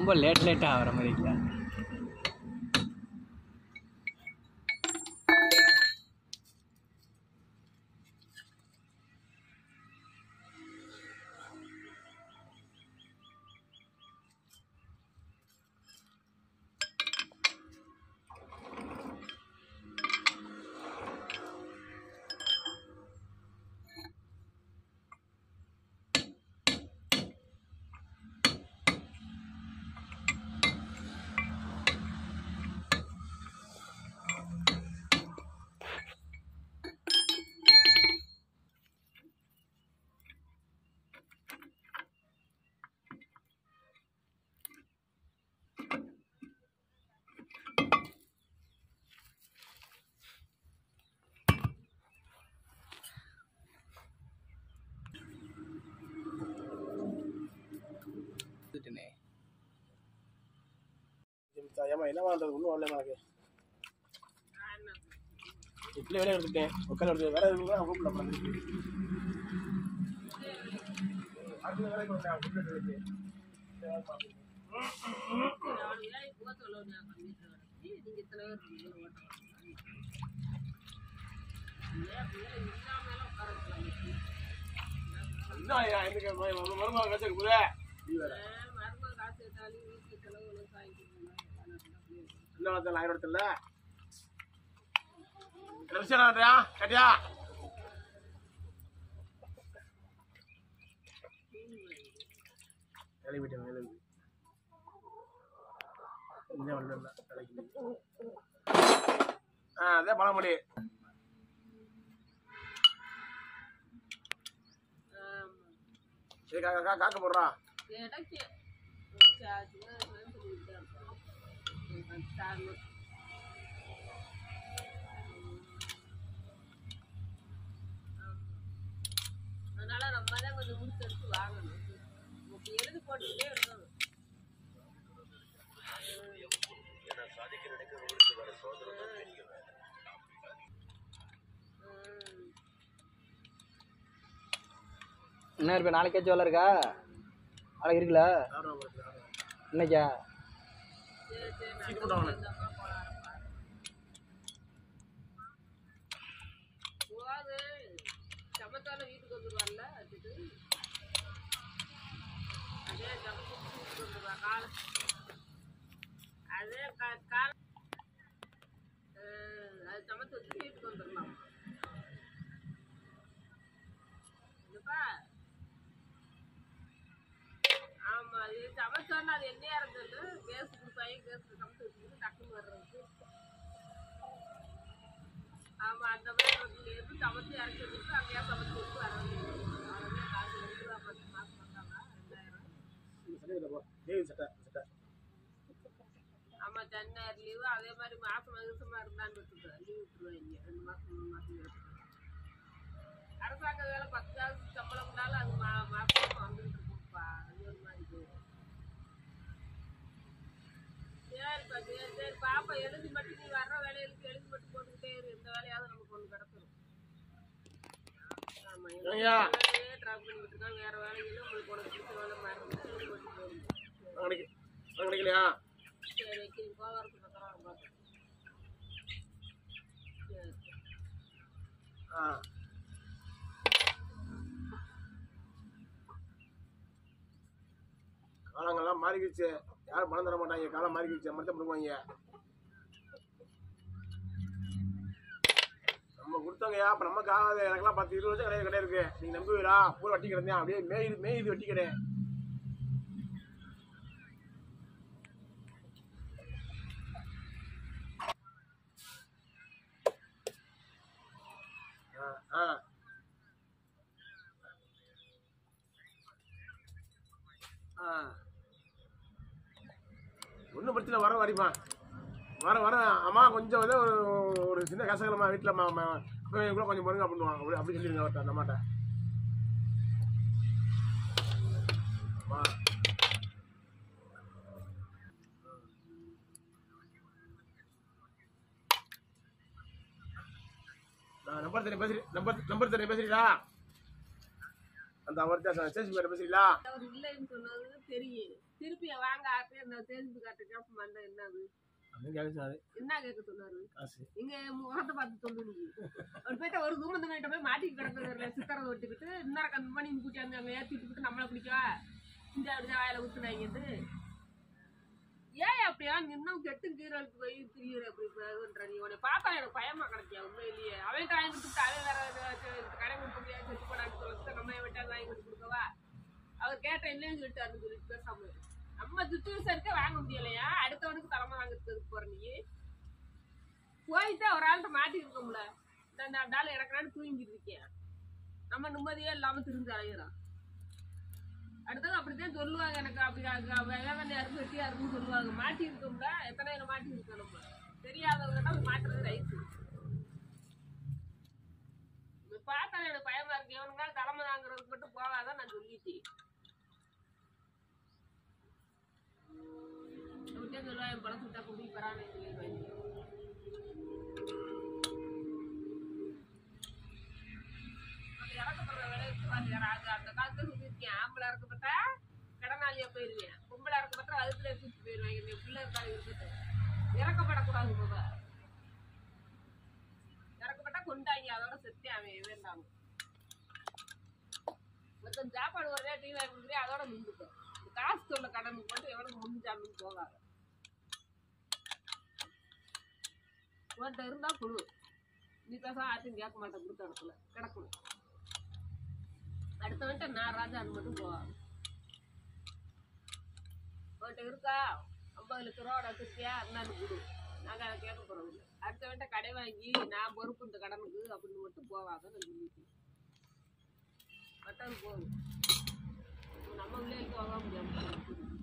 ரொம்ப லேட் லேட்டாக ஆகிற மாதிரி இல்லை வந்துட்டேனே ஏமா என்ன பண்ணுறது ஒன்றும் வரல எனக்கு இப்படி வேலையை எடுத்துட்டேன் உட்காந்து எடுத்து வேற எதுவும் கூட கூப்பிட பண்ணுறது அடுத்த வேலைக்கு வந்தேன் கூப்பிட்டு இருக்கு இன்னும் எனக்கு மருமகள் காசு இருக்குதே நீ வேற என்ன வந்து ஆயிரம் இடத்துல என்ன விஷயம் பண்றியா கட்டியா வேலைக்கு போயிட்டேன் வேலைக்கு இன்னும் வரல இல்லை வேலைக்கு ஆ அதே பழமொழி சரி காக்கா காக்க போடுறா அதனால நம்ம தான் கொஞ்சம் முடிச்சு எடுத்து வாங்கணும் இப்ப எழுதி போட்டுக்கிட்டே இருக்கணும் ம். என்ன இருப்பேன் நாளைக்காச்சும் வேலை இருக்கா நாளைக்கு இருக்குல்ல ஆர்வம் வருது, ஆர்வம். இன்னைக்கா சரி சரி சீக்கிரம் போட்டு வாங்க. இந்த அம்மா போலாம்ப்பா. போது சமத்தால வீட்டுக்கு வந்துருவான்ல அதுக்கு அதே சமத்து வீட்டுக்கு வந்துருவா கால அதே கா- கால அஹ், அது சமத்து வச்சு வீட்டுக்கு வந்துடலாம் என்னப்பா ஆமா இது சமைச்சோன்னா அது என்ன இறந்தது கேஸ் கொடுத்தாங்க கேஸ் சமைச்சு வச்சுக்கிட்டு டக்குன்னு வர்றதுக்கு ஆமா அந்த மாதிரி இருக்கு. எது சமைச்சு இறக்கி வச்சுட்டு அங்கேயே சமைச்சு வச்சு வர வேண்டியது அவ்வளோதான் காசு ரெண்டு ரூபா பத்து மாசம் பண்ணாங்க ரெண்டாயிரம் இந்த சட்டையில போ. தேவி சட்டை சட்டை ஆமா ஜன்னார் லீவு அதே மாதிரி மாசம் மாசமா இருந்தான்னு வச்சுக்கோ லீவ் விட்டுருவாங்க ரெண்டு மாசம் மூணு மாசம் இருக்கு அரசாங்க வேலை பத்து காசு சம்பளம் பண்ணாலும் அது மா மாசம் வந்துட்டு இருக்கும்ப்பா அது ஒரு மாதிரி இது. சரிப்பா சரி சரி பாப்பா எழுதி மட்டும் நீ வர்ற வேலைகளுக்கு எழுதி மட்டும் போட்டுக்கிட்டே இரு எந்த வேலையாவது நமக்கு ஒன்று கிடச்சிரும் ஆமா ஐயா. வேலையே ட்ராப் பண்ணிக்கிட்டு இருக்கான் வேற வேலைகளும் உங்களுக்கு உனக்கு பிடிச்ச வேலை மாதிரி இருந்தா எழுதி போட்டு போயிருங்க அங்க நிக்க- அங்க நிக்கலையா சரி வைக்கிறேன் போகிறதுக்கு பத்திரம் பார்த்து சரி ஆ காலங்கள்லாம் மாறிக்கிச்சு யாரும் பணம் தர மாட்டாங்க காலம் மாறிக்கிச்சு மட்டும் பண்ணுவாங்க நம்ம கொடுத்தவங்கயா அப்ப நமக்கு ஆகாது எனக்கெல்லாம் பத்து இருபது வருஷம் கிடையாது கடை இருக்கு நீங்க நம்புவீரா பூரா வட்டி கிடந்தேன் அப்படியே மேயுது மேயுது வட்டி கடை ஆ ஆ ஆ ஒன்றும் பிரச்சனை வர வரிமா வர வர அம்மா கொஞ்சம் வந்து ஒரு ஒரு சின்ன கசகலமா வீட்டில் கூட கொஞ்சம் பாருங்க அப்படின்னுவாங்க அப்படி அப்படி சொல்லிடுங்க அவர்கிட்ட அந்த அம்மாட்ட அம்மா. நான் நம்பர் தரேன் பேசுறேன் நம்பர் நம்பர் தரேன் பேசுறீங்களா அந்த அவர்கிட்ட சேசி பேர பேசுறீங்களா அவர் இல்லைன்னு சொன்னது தெரியும் திருப்பி வாங்க ஆட்டு அந்த தேர்ந்து காட்ட கேப்ப மாட்டேன் என்னது அப்படின்னு கேட்க சொன்னாரு என்ன கேட்க சொன்னாரு காசு நீங்க முகத்தை பார்த்து சொல்லு நீ அவர் போயிட்டு ஒரு தூமந்த மேட்ட போய் மாட்டிட்டு கிடக்குற சித்தரை ஒட்டிக்கிட்டு இன்னொரு கந்து பண்ணி கூட்டி வந்து அங்க ஏற்றி விட்டுக்கிட்டு நம்மளை பிடிக்கவா இந்த அப்படிதான் வாயில ஊத்துனாங்க ஏன் அப்படியா நீ இன்னும் கெட்டு கீரலுக்கு போய் திரியுற அப்படி இதுன்ற நீ உன்னை பார்த்தா எனக்கு பயமா கிடைக்கியா உண்மையிலேயே அவன் வாங்கி கொடுத்துட்டு அவன் வேற ஏதாச்சும் கடை கொடுக்க முடியாது செத்து போனான்னு சொல்லிட்டு நம்ம விட்டால் வாங்கி கொடுத்து கொடுக்கவா அவர் கேட்ட இல்லைன்னு சொல்லிட்டு அது சொல்லிட்டு பேசாம இரு. நம்ம சுச்சுவேஷனுக்கு வாங்க முடியலையா அடுத்தவனுக்கு தலைமை வாங்குறதுக்கு போற நீ போயிட்டு ஒரு ஆள்கிட்ட மாட்டி இருக்க முடியல இந்த இந்த ஆள் இறக்குறான்னு தூங்கிட்டு இருக்கேன் நம்ம நிம்மதியே இல்லாம திரிஞ்சு அலையிறோம் அடுத்தது அப்படித்தான் சொல்லுவாங்க எனக்கு அப்படி வேதனையா இருக்கு வெட்டியா இருக்குன்னு சொல்லுவாங்க மாட்டி இருக்கோம்ல எத்தனை நேரம் மாட்டி இருக்கோம் நம்ம தெரியாதவங்க மாட்டுறது ரைட்டு பார்த்தா எனக்கு பயமா இருக்கு எவனுக்கால தலைமை வாங்குறதுக்கு மட்டும் போகாதான் நான் சொல்லிட்டேன் அப்படியே சொல்லுவாங்க பழம் சுட்டா குடி பரானு சொல்லிடுவாங்க அது இறக்கப்படுற வேலைக்கு பாரு, யாராவது அந்த காலத்துல சொல்லியிருக்கேன் ஆம்பளை இறக்கப்பட்டா கடனாளியா போயிருவேன் பொம்பளை இறக்கப்பட்டா அதுக்குள்ள தூக்கி போயிருவாங்க இந்த பிள்ளை இருக்காது இருக்கட்டும் இறக்கப்படக்கூடாது போக இறக்கப்பட்டா கொண்டாங்க அதோட செத்தே அவன் வேண்டாம் மொத்தம் சாப்பாடு ஒரே டீ வாங்கி கொடுக்குறேன் அதோட நின்றுக்கும் காசு சொல்ல கடனுக்கு மட்டும் எவனுக்கு முடிஞ்சாமின்னு போகாது உன்கிட்ட இருந்தா குழு நீ பேச ஆச்சும் கேட்க மாட்டேன் கொடுத்த இடத்துல கிடக்கணும் அடுத்தவன்ட்ட நான் ராஜா அது மட்டும் போவாங்க உன்கிட்ட இருக்கா ஐம்பது லட்ச ரூபா வச்சிருக்கியா என்னன்னு கொடு நாங்கள் அதை கேட்க போகிறோம் இல்லை அடுத்தவன்ட்ட கடை வாங்கி நான் பொறுப்பு இந்த கடனுக்கு அப்படின்னு மட்டும் போவாங்க நான் சொல்லிட்டு மட்டன் போகும் நம்ம பிள்ளைகளுக்கு வாங்க முடியாமல்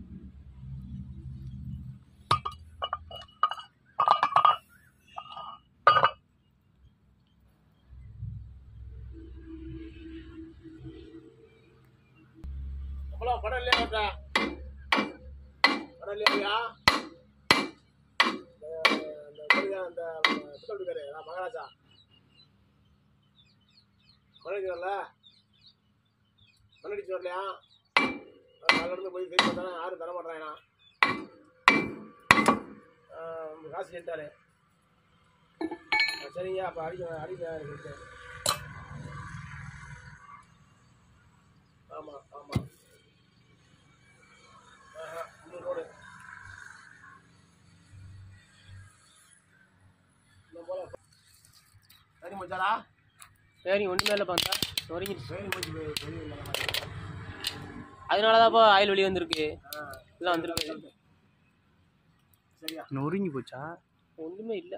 அவ்வளோ படம் இல்லையா அவர்கிட்ட? படம் இல்லையா இந்த முருகன் அந்த புத்தகம் இருக்காரு நான் மகாராஜா மண்ணடிச்சு வரல மண்ணடிச்சு வரலையா அதில் இருந்து போய் திரும்பி வந்தானே யாரும் தர மாட்டேறாங்கண்ணா காசு கேட்டாரு சரிங்க அப்போ அடிக்க அடிக்க ஆமாம் ஆமாம் ஆஹா, இந்த ரோடு இந்த போல சரி மச்சாரா சரி ஒன்றுமே இல்லை பார்த்தா நொறுங்கிடுச்சு சரி மச்சி பெரிய இல்லை அதனால தான்ப்பா ஆயில் வெளியே வந்திருக்கு ஆ இல்லை வந்திருக்கு சரியா நொறுங்கி போச்சா ஒன்றுமே இல்லை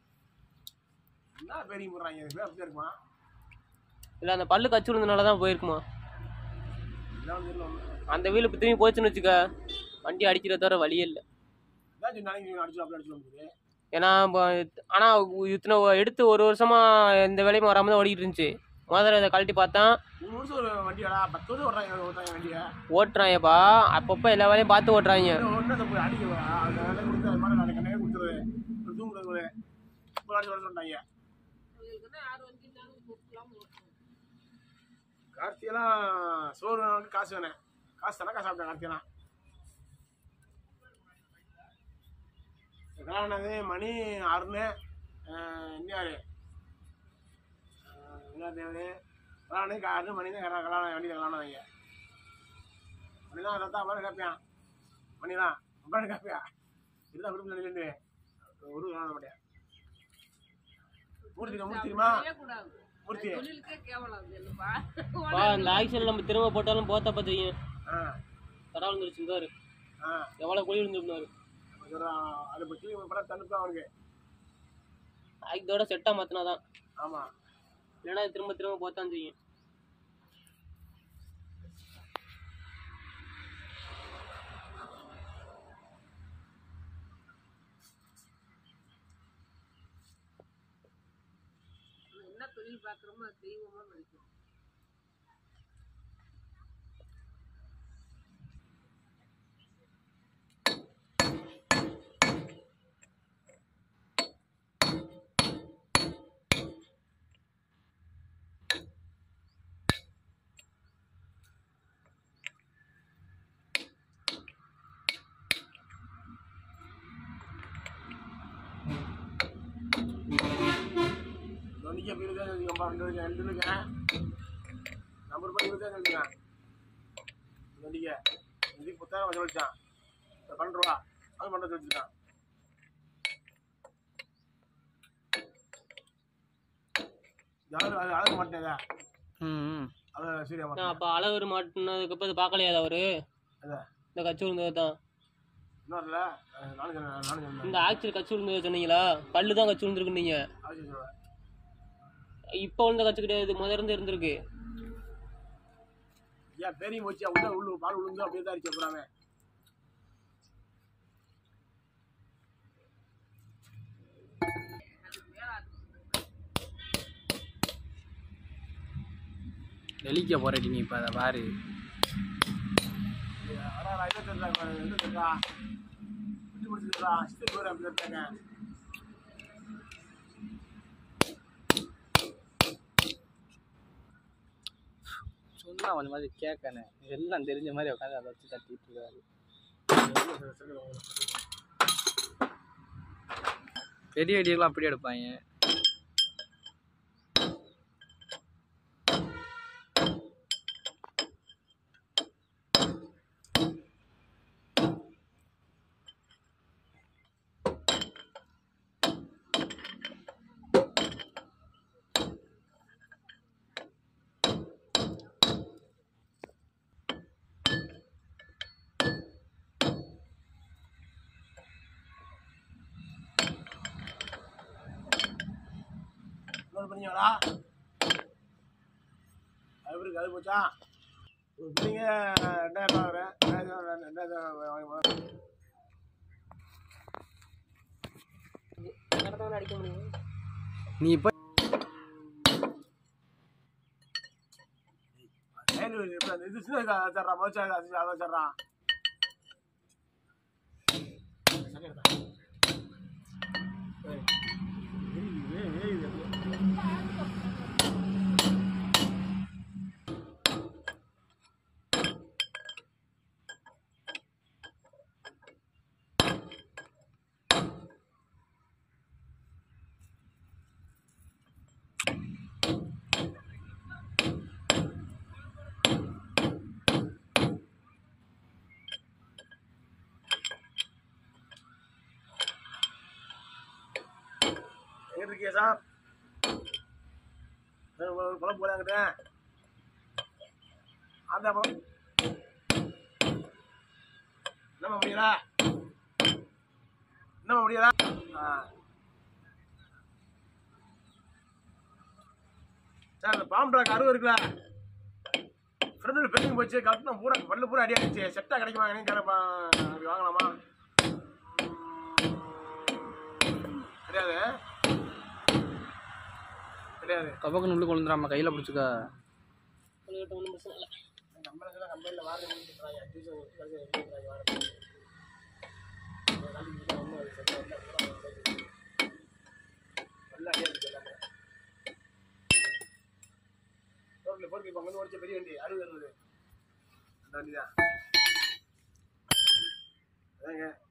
என்ன பெரிய போடுறாங்க இது அப்படியே இருக்குமா இல்லை அந்த பல்லு கச்சு விழுந்தனால தான் போயிருக்குமா இதான் வந்து இல்லை அந்த வீல் இப்போ திரும்பி போச்சுன்னு வச்சுக்க வண்டி அடிக்கிறத தவிர வழியே இல்லை ஏதாச்சும் நாளைக்கு அடிச்சு அப்படி அடிச்சு வந்துருக்கு ஏன்னா இப்போ ஆனால் இத்தனை எடுத்து ஒரு வருஷமா எந்த வேலையும் வராமல் தான் ஓடிக்கிட்டு இருந்துச்சு முதல்ல இதை கழட்டி பார்த்தேன் மூணு வருஷம் ஒரு வண்டியாடா பத்து வருஷம் ஓட்டுறாங்க ஓட்டுறாங்க வண்டியை ஓட்டுறாங்கப்பா அப்பப்போ எல்லா வேலையும் பார்த்து ஓட்டுறாங்க ஒன்றும் தப்பு அடிக்க அந்த வேலை கொடுத்து அது மாதிரி நாளைக்கு கண்ணையே கொடுத்துருது ஒரு தூங்குறது ஒரு ஒரு அடிச்சு வர சொல்லிட்டாங்க அவங்களுக்குன்னா யார் வண்டினாலும் கொடுக்கலாம் கார்த்தியெல்லாம் சோறு வேணும் காசு வேணும் காசு தானே காசு சாப்பிட்டேன் கார்த்தியெல்லாம் கல்யாணது மணி அருண் இன்னும் என்ன தேவை கல்யாணம் அருண் மணி தான் கல்யாணம் வண்டி கல்யாணம் வைங்க மணிலாம் ரத்தா அப்புறம் கேட்பியான் மணிலாம் அப்புறம் கேட்பியா இதுதான் விருப்பம் நினைக்கிட்டு ஒரு கல்யாணம் மாட்டேன் மூர்த்தி மூர்த்தி தெரியுமா கூடாது மூர்த்தி தொழிலுக்கே கேவலம் அது இல்லப்பா பா இந்த ஆக்சிடென்ட் நம்ம திரும்ப போட்டாலும் போத்தப்ப தெரியும் ஆ தடா விழுந்துருச்சுருந்தாரு ஆ எவ்வளோ குழி விழுந்துருந்தாரு சொல்கிறான் அதை பற்றி படம் தடுப்பு அவனுக்கு இதோட செட்டாக மாற்றினாதான் ஆமாம் இல்லைன்னா இது திரும்ப திரும்ப போத்தான் செய்யும் என்ன தொழில் பார்க்குறோமோ அது தெய்வமா நினைக்கும் தொண்ணிக்கு அப்படி இருக்கா வச்சுக்கோப்பா ரெண்டு இருக்கு ரெண்டு இருக்கேன் நம்பர் பண்ணி இருக்கா வச்சுக்கேன் தொண்டிக்க இதுக்கு புத்தகம் கொஞ்சம் வச்சான் பன்னெண்டு ரூபா அது பண்ணுறது வச்சுருக்கான் யாரும் அது அழக மாட்டேங்க ம் அதை சரியா நான் மாட்டேன் அப்போ அழகர் மாட்டினதுக்கப்புறம் இது பார்க்கலையா அவரு அதான். இந்த கட்சி விழுந்தது தான் இன்னும் இல்லை நானும் சொன்னேன் நானும் சொன்னேன் இந்த ஆக்சுவல் கட்சி விழுந்தது சொன்னீங்களா பல்லு தான் கட்சி விழுந்திருக்கு நீங்க அவசியம் சொல்லுவேன் இப்போ விழுந்த கட்சி கிடையாது முதல்ல இருந்து இருந்திருக்கு ஏன் பெரிய போச்சு உள்ள உள்ளு பால் விழுந்து அப்படியே தான் அடிச்சு போறாமே வெளிக்க போறடி நீ இப்போ அதை பாரு அடா நான் இதை தெரியல இது தெரியலா விட்டு பிடிச்சிருக்கா சித்து போயிரு அப்படி இருக்காங்க சொன்னா கொஞ்சம் மாதிரி கேட்கணும் எல்லாம் தெரிஞ்ச மாதிரி உட்காந்து அதை வச்சு தட்டிட்டு இருக்காரு பெரிய அடியெல்லாம் அப்படி எடுப்பாங்க இன்னொரு பண்ணிங்களா அது இருக்கு அது போச்சா ஒரு பிள்ளைங்க ரெண்டாயிரம் ரூபா வரேன் ரெண்டாயிரம் ரெண்டாயிரம் வாங்கி போகிறேன் அடிக்க முடியும் நீ இப்போ இது சின்ன வச்சிட்றான் மோச்சா அது அதை வச்சிட்றான் எங்க இருக்கியா சார் ஒரு குழம்பு போலாங்கிட்ட அந்த பழம் என்னம்மா முடியலா என்னம்மா முடியலா ஆ சார் அந்த பாம்பு அருவம் இருக்குல்ல ஃப்ரெண்டு பெண்டிங் போச்சு கட்டணம் பூரா பல்லு பூரா அடி அடிச்சு செட்டாக கிடைக்குமா நீ கேட்பா அப்படி வாங்கலாமா கிடையாது கிடையாது கபக்கு உள்ளுக்கு விழுந்துடாம கையில் பிடிச்சிக்க ஒன்றும் பிரச்சனை இல்லை நம்மளுக்கெல்லாம் கம்பெனியில் வாரம் கொடுத்துறாங்க அட்லீஸ்ட் ஒரு கடைசி கொடுத்துறாங்க வாரம் நல்லா அடியா இருக்கு எல்லாமே பொருள் பொருள் இப்போ வந்து ஓடிச்ச பெரிய வண்டி அறுபது அறுபது அந்த வண்டி தான் அதாங்க